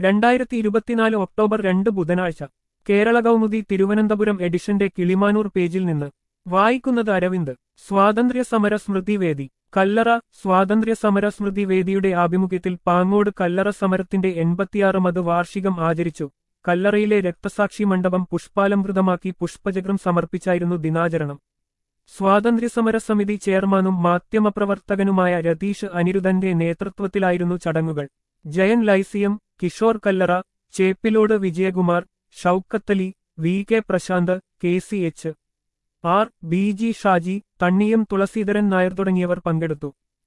രണ്ടായിരത്തി ഇരുപത്തിനാല് ഒക്ടോബർ രണ്ട് ബുധനാഴ്ച കേരള കൗമുദി തിരുവനന്തപുരം എഡിഷന്റെ കിളിമാനൂർ പേജിൽ നിന്ന് വായിക്കുന്നത് അരവിന്ദ് സ്വാതന്ത്ര്യ സമര സ്മൃതി വേദി കല്ലറ സ്വാതന്ത്ര്യ സമര സ്മൃതി വേദിയുടെ ആഭിമുഖ്യത്തിൽ പാങ്ങോട് കല്ലറ സമരത്തിന്റെ എൺപത്തിയാറ് വാർഷികം ആചരിച്ചു കല്ലറയിലെ രക്തസാക്ഷി മണ്ഡപം പുഷ്പാലംകൃതമാക്കി പുഷ്പചക്രം സമർപ്പിച്ചായിരുന്നു ദിനാചരണം സ്വാതന്ത്ര്യസമര സമിതി ചെയർമാനും മാധ്യമപ്രവർത്തകനുമായ രതീഷ് അനിരുദ്ധന്റെ നേതൃത്വത്തിലായിരുന്നു ചടങ്ങുകൾ Jayan Lyceum Kishore Kallara Cheppilode Vijayakumar Shoukathali V K Prasanth K C H R B G Shaji Thanniyam Thulaseedharan Nair തുടങ്ങിയവർ പങ്കെടുത്തു